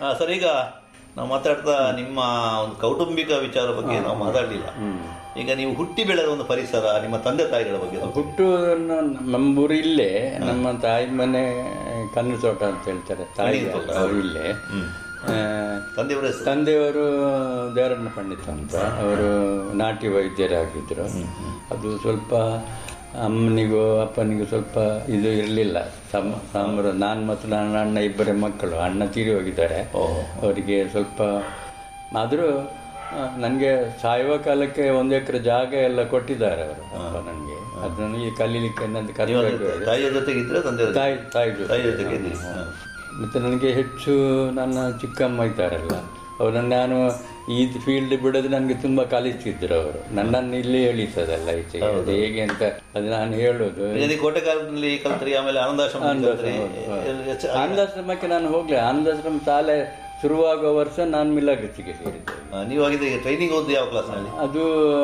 ಆ, ಸರ್ ಈಗ ನಾವು ಮಾತಾಡ್ತಾ ನಿಮ್ಮ ಒಂದು ಕೌಟುಂಬಿಕ ವಿಚಾರ ಬಗ್ಗೆ ನಾವು ಮಾತಾಡಲಿಲ್ಲ ಈಗ ನೀವು ಹುಟ್ಟಿ ಬೆಳೆದ ಒಂದು ಪರಿಸರ ನಿಮ್ಮ ತಂದೆ ತಾಯಿಗಳ ಬಗ್ಗೆ ಸ್ವಲ್ಪ ಹುಟ್ಟು ನಮ್ಮೂರು ಇಲ್ಲೇ ನಮ್ಮ ತಾಯಿ ಮನೆ ಕಣ್ಣು ತೋಟ ಅಂತ ಹೇಳ್ತಾರೆ ತಾಯಿ ಕಣ್ಣು ತೋಟ. ಅವ್ರು ಇಲ್ಲೇ ಆ, ತಂದೆಯವರ ಹೆಸರು ತಂದೆಯವರು ದೇವರಣ್ಣ ಪಂಡಿತ ಅಂತ ಅವರು ನಾಟಿ ವೈದ್ಯರಾಗಿದ್ದರು ಅದು ಸ್ವಲ್ಪ ಅಮ್ಮನಿಗೂ ಅಪ್ಪನಿಗೂ ಸ್ವಲ್ಪ ಇದು ಇರಲಿಲ್ಲ ಸಮ ಸಾಂಬಾರು ನಾನು ಮತ್ತು ನನ್ನ ಅಣ್ಣ ಇಬ್ಬರೇ ಮಕ್ಕಳು ಅಣ್ಣ ತೀರಿ ಹೋಗಿದ್ದಾರೆ ಅವರಿಗೆ ಸ್ವಲ್ಪ ಆದರೂ ನನಗೆ ಸಾಯುವ ಕಾಲಕ್ಕೆ ಒಂದು ಎಕರೆ ಜಾಗ ಎಲ್ಲ ಕೊಟ್ಟಿದ್ದಾರೆ ಅವರು ಅಪ್ಪ ನನಗೆ ಅದನ್ನು ಈ ಕಲೀಲಿಕ್ಕೆ ನನ್ನ ನೀವು ಕರ್ತವ್ಯ ತಾಯಿಯ ಜೊತೆಗೆ ಇದ್ರೆ ತಂದೆಯವರ ತಾಯಿ ತಾಯಿ ಜೊತೆ. ತಾಯಿ ಜೊತೆಗೆ ಇದ್ರಿ ಹಾ. ಮತ್ತು ನನಗೆ ಹೆಚ್ಚು ನನ್ನ ಚಿಕ್ಕಮ್ಮ ಇದ್ದಾರಲ್ಲ ಅವರನ್ನು ನಾನು ಈ ಫೀಲ್ಡ್ ಬಿಡೋದು ನನಗೆ ತುಂಬ ಕಲಿಸ್ತಿದ್ರು ಅವರು ನನ್ನನ್ನು ಇಲ್ಲಿ ಎಳಿಸೋದಲ್ಲ ಈಚೆಗೆ ಅದು ಹೇಗೆ ಅಂತ ಅದು ನಾನು ಹೇಳೋದು ಈಗ ನೀವು ಕೋಟೆಕಾಲದಲ್ಲಿ ಕಲ್ತ್ರಿ ಆಮೇಲೆ ಆನಂದಾಶ್ರಮ ಕಲ್ತ್ರಿ ಎಲ್ಲಿ ಹೆಚ್ಚು- ಆನಂದಾಶ್ರಮಕ್ಕೆ ನಾನು ಹೋಗ್ಲಿ ಆನಂದಾಶ್ರಮ ಶಾಲೆ ಶುರುವಾಗುವ ವರ್ಷ ನಾನು ಮಿಲಾಗತ್ತಿಗೆ ಸೇರಿದ್ದೆ ಆ, ನೀವು ಆಗಿದ್ದ ಈಗ ಟ್ರೈನಿಂಗ್ ಓದಿ ಯಾವ ಕ್ಲಾಸ್ನಲ್ಲಿ ಅದು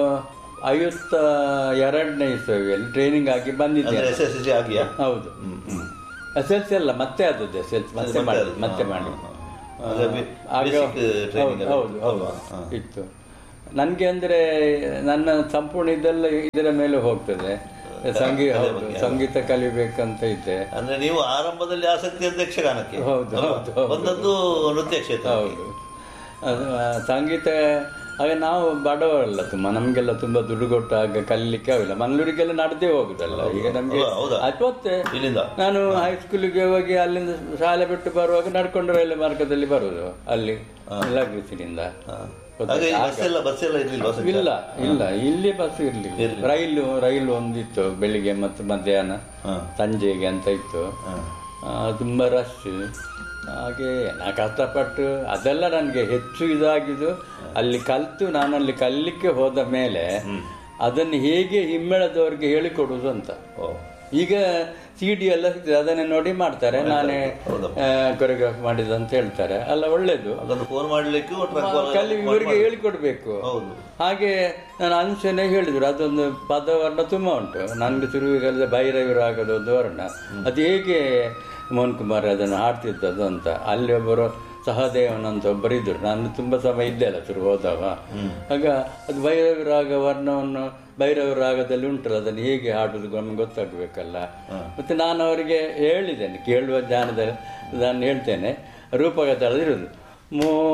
ಐವತ್ತ ಎರಡನೇ ಇಸವಿಯಲ್ಲಿ ಟ್ರೈನಿಂಗ್ ಆಗಿ ಬಂದಿದ್ದೆ ಅಂದ್ರೆ ಎಸ್ ಎಸ್ ಸಿ ಆಗಿಯಾ ಹೌದು ಎಸ್ ಎಲ್ ಸಿ ಅಲ್ಲ ಮತ್ತೆ ಆದದ್ದು ಎಸ್ ಎಲ್ ಸಿ ಮತ್ತೆ ಮತ್ತೆ ಮಾಡಿ ಆದದ್ದು. ಮತ್ತೆ ಹಾ, ಮಾಡಿ ಹಾ, ಹಾ. ಅದೇ ಬಿ- ಆಗ basic training ಹೌದು, ಹೌದು ಹೌದು ಹಾ. ಇತ್ತು ನನಗೆ ಅಂದರೆ ನನ್ನ ಸಂಪೂರ್ಣ ಇದೆಲ್ಲ ಇದರ ಮೇಲೆ ಹೋಗ್ತದೆ ಸಂಗೀತ ಹೌದು ಸಂಗೀತ ಕಲಿಬೇಕಂತ ಇದ್ದೆ ಅಂದ್ರೆ ನೀವು ಆರಂಭದಲ್ಲಿ ಆಸಕ್ತಿ ಅಂತ ಯಕ್ಷಗಾನಕ್ಕೆ ಹೌದು, ಅಲ್ವಾ? ಹೌದು, ಹೌದು. ಒಂದದ್ದು ನೃತ್ಯ ಕ್ಷೇತ್ರ ಹೌದು ಅದು, ಆ, ಸಂಗೀತ ಆಗ ನಾವು ಬಡವರಲ್ಲ ತುಂಬ ನಮಗೆಲ್ಲ ತುಂಬ ದುಡ್ಡು ಕೊಟ್ಟು ಆಗ ಕಲೀಲಿಕ್ಕೆ ಆಗಿಲ್ಲ ಮಂಗಳೂರಿಗೆಲ್ಲ ನಡೆದೇ ಹೋಗುದಲ್ಲ ಈಗ ನಮಗೆ ಹೌದಾ, ಹೌದಾ? ಅಷ್ಟೊತ್ತೆ ಇಲ್ಲಿಂದ ನಾನು ಹೈಸ್ಕೂಲಿಗೆ ಹೋಗಿ ಅಲ್ಲಿಂದ ಶಾಲೆ ಬಿಟ್ಟು ಬರುವಾಗ ನಡ್ಕೊಂಡು ರೈಲು ಮಾರ್ಗದಲ್ಲಿ ಬರುವುದು ಅಲ್ಲಿ ಲಗ್ರಿಸಿನಿಂದ ಹಾಗೆ ಬಸ್ ಎಲ್ಲ ಬಸ್ ಎಲ್ಲ ಇರ್ಲಿಲ್ವಾ ಸಂಚಾರ? ಇಲ್ಲ ಇಲ್ಲ ಇಲ್ಲಿ ಬಸ್ ಇರ್ಲಿಲ್ಲ ರೈಲು ರೈಲು ಒಂದಿತ್ತು ಬೆಳಿಗ್ಗೆ ಮತ್ತು ಮಧ್ಯಾಹ್ನ ಹಾ. ಸಂಜೆಗೆ ಅಂತ ಇತ್ತು ಆ, ತುಂಬ ರಶ್ ಹಾಗೆ ನಾ ಕಷ್ಟಪಟ್ಟು ಅದೆಲ್ಲ ನನಗೆ ಹೆಚ್ಚು ಇದಾಗಿದ್ದು ಅಲ್ಲಿ ಕಲಿತು ನಾನಲ್ಲಿ ಕಲಿಲಿಕ್ಕೆ ಹೋದ ಮೇಲೆ ಅದನ್ನು ಹೇಗೆ ಹಿಮ್ಮೆಳದವರಿಗೆ ಹೇಳಿಕೊಡುವುದು ಅಂತ ಓ. ಈಗ ಸಿ ಡಿ ಎಲ್ಲ ಸಿಗ್ತದೆ ಅದನ್ನೇ ನೋಡಿ ಮಾಡ್ತಾರೆ ನಾನೇ ಕೊರಿಯೋಗ್ರಾಫ್ ಮಾಡಿದ ಅಂತ ಹೇಳ್ತಾರೆ ಅಲ್ಲ ಒಳ್ಳೇದು ಅದನ್ನು ಫೋನ್ ಮಾಡ್ಲಿಕ್ಕೂ ಟ್ರಕ್ ಕಲಿ ಇವರಿಗೆ ಹೇಳಿಕೊಡ್ಬೇಕು ಹೌದು ಹಾಗೆ ನಾನು ಅನ್ಸನೆ ಹೇಳಿದ್ರು ಅದೊಂದು ಪದವರ್ಣ ತುಂಬ ಉಂಟು ನನಗೆ ಶುರುವಿಗಲ್ಲದೆ ಭೈರವಿರು ಆಗೋದು ಒಂದು ವರ್ಣ ಅದು ಹೇಗೆ ಮೋಹನ್ ಕುಮಾರ್ ಅದನ್ನು ಹಾಡ್ತಿದ್ದದ್ದು ಅಂತ ಅಲ್ಲಿ ಒಬ್ಬರು ಸಹದೇವನ್ ಅಂತ ಒಬ್ಬರಿದ್ರು ನಾನು ತುಂಬ ಸಮಯ ಇದ್ದೆ ಅಲ್ಲ ಶುರು ಹೋದವ ಆಗ ಅದು ಭೈರವಿ ರಾಗ ವರ್ಣವನ್ನು ಭೈರವಿ ರಾಗದಲ್ಲಿ ಉಂಟಲ್ಲ ಅದನ್ನು ಹೇಗೆ ಹಾಡುದು ನಮ್ಗೆ ಗೊತ್ತಾಗಬೇಕಲ್ಲ ಮತ್ತೆ ನಾನು ಅವರಿಗೆ ಹೇಳಿದ್ದೇನೆ ಕೇಳುವ ಜ್ಞಾನದಲ್ಲಿ ನಾನು ಹೇಳ್ತೇನೆ ರೂಪಗತಳದಿರೋದು ಮೋ